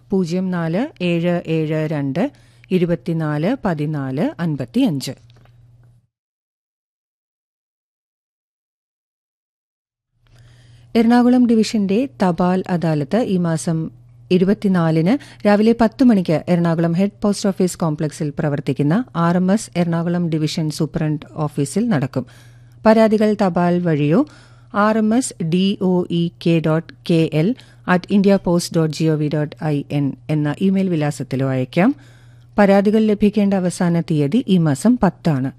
പൂജ്യം നാല് ഏഴ് ഏഴ് രണ്ട് ഇരുപത്തിനാല് പതിനാല് അൻപത്തിയഞ്ച് എറണാകുളം ഡിവിഷന്റെ തപാൽ അദാലത്ത് ഈ മാസം ഇരുപത്തിനാലിന് രാവിലെ പത്ത് മണിക്ക് എറണാകുളം ഹെഡ് പോസ്റ്റ് ഓഫീസ് കോംപ്ലക്സിൽ പ്രവർത്തിക്കുന്ന R M S Ernakulam division superintendent ഓഫീസിൽ നടക്കും പരാതികൾ തപാൽ വഴിയോ R M S D O E K dot K L at India post dot G O V dot I N എന്ന ഇമെയിൽ വിലാസത്തിലോ അയയ്ക്കാം പരാതികൾ ലഭിക്കേണ്ട അവസാന തീയതി ഈ മാസം പത്താണ്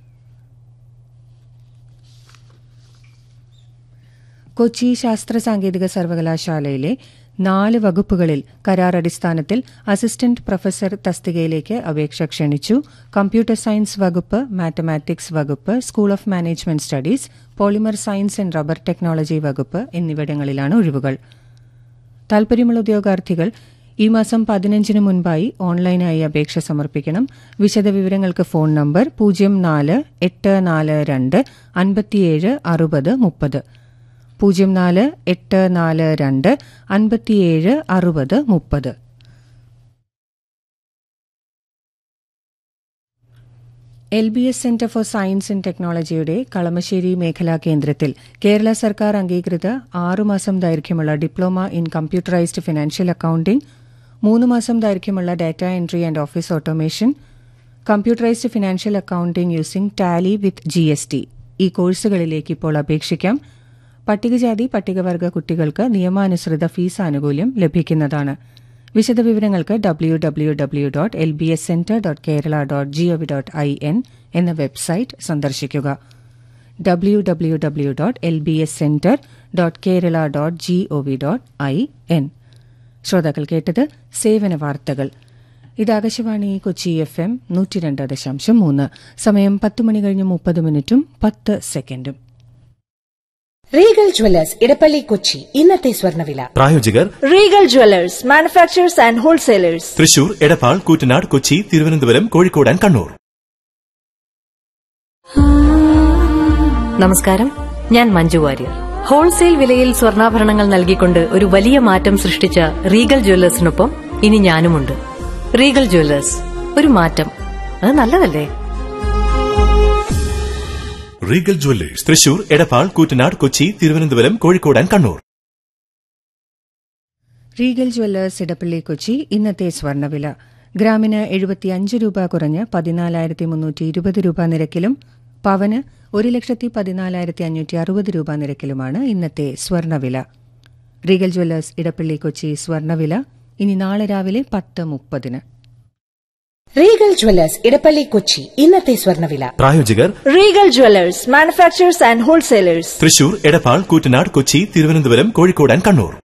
കൊച്ചി ശാസ്ത്ര സാങ്കേതിക സർവകലാശാലയിലെ നാല് വകുപ്പുകളിൽ കരാർ അടിസ്ഥാനത്തിൽ അസിസ്റ്റന്റ് പ്രൊഫസർ തസ്തികയിലേക്ക് അപേക്ഷ ക്ഷണിച്ചു കമ്പ്യൂട്ടർ സയൻസ് വകുപ്പ് മാത്തമാറ്റിക്സ് വകുപ്പ് school of management studies polymer science and rubber technology വകുപ്പ് എന്നിവിടങ്ങളിലാണ് ഒഴിവുകൾ താൽപര്യമുള്ള ഉദ്യോഗാർത്ഥികൾ ഈ മാസം പതിനഞ്ചിന് മുൻപായി ഓൺലൈനായി അപേക്ഷ സമർപ്പിക്കണം വിശദവിവരങ്ങൾക്ക് ഫോൺ നമ്പർ പൂജ്യം നാല് എട്ട് നാല് രണ്ട് അൻപത്തിയേഴ് അറുപത് മുപ്പത് പൂജ്യം നാല് എട്ട് നാല് രണ്ട് അൻപത്തിയേഴ് അറുപത് മുപ്പത് L B S centre for science and ടെക്നോളജിയുടെ കളമശ്ശേരി മേഖലാ കേന്ദ്രത്തിൽ കേരള സർക്കാർ അംഗീകൃത ആറുമാസം ദൈർഘ്യമുള്ള diploma in computerised financial accounting മൂന്ന് മാസം ദൈർഘ്യമുള്ള data entry and office automation computerised financial accounting using Tally with G S T ഈ കോഴ്സുകളിലേക്ക് ഇപ്പോൾ അപേക്ഷിക്കാം പട്ടികജാതി പട്ടികവർഗ കുട്ടികൾക്ക് നിയമാനുസൃത ഫീസ് ആനുകൂല്യം ലഭിക്കുന്നതാണ് വിശദവിവരങ്ങൾക്ക് W W W dot L B S centre dot Kerala dot G O V dot I N എന്ന വെബ്സൈറ്റ് സന്ദർശിക്കുക W W W dot L B S centre dot Kerala dot G O V dot I N ശ്രോതാക്കൾ കേട്ടത് സേവന വാർത്തകൾ ഇത് ആകാശവാണി കൊച്ചി എഫ് എം നൂറ്റി രണ്ട് ദശാംശം മൂന്ന് സമയം പത്ത് മണി കഴിഞ്ഞ് മുപ്പത് മിനിറ്റും പത്ത് സെക്കൻഡും റീഗൽ ജ്വല്ലേഴ്സ് ഇടപ്പള്ളി കൊച്ചി ഇന്നത്തെ സ്വർണ്ണവില പ്രായോജകർ Regal jewellers manufacturers and wholesalers Thrissur Edappal Koottanad Kochi Thiruvananthapuram Kozhikode and Kannur നമസ്കാരം ഞാൻ മഞ്ജു വാര്യർ ഹോൾസെയിൽ വിലയിൽ സ്വർണ്ണാഭരണങ്ങൾ നൽകിക്കൊണ്ട് ഒരു വലിയ മാറ്റം സൃഷ്ടിച്ച റീഗൽ ജ്വല്ലേഴ്സിനൊപ്പം ഇനി ഞാനുമുണ്ട് റീഗൽ ജ്വല്ലേഴ്സ് ഒരു മാറ്റം അത് നല്ലതല്ലേ Regal jewellers Thrissur Edappal Koottanad Kochi Thiruvananthapuram Kozhikode and Kannur Regal jewellers Edappally Kochi ഇന്നത്തെ സ്വർണ്ണവില ഗ്രാമിന് എഴുപത്തിയഞ്ച് രൂപ കുറഞ്ഞ് പതിനാലായിരത്തി മുന്നൂറ്റി ഇരുപത് രൂപ നിരക്കിലും പവന് ഒരു ലക്ഷത്തി പതിനാലായിരത്തി അഞ്ഞൂറ്റി അറുപത് രൂപ നിരക്കിലുമാണ് ഇന്നത്തെ സ്വർണ്ണവില റീഗൽ ജ്വല്ലേഴ്സ് ഇടപ്പള്ളി കൊച്ചി സ്വർണ്ണവില ഇനി നാളെ രാവിലെ പത്ത് മുപ്പതിന് റീഗൽ ജ്വല്ലേഴ്സ് ഇടപ്പള്ളി കൊച്ചി ഇന്നത്തെ സ്വർണ്ണവില പ്രായോജകർ Regal jewellers manufacturers and wholesalers Thrissur Edappal Koottanad Kochi Thiruvananthapuram Kozhikode and Kannur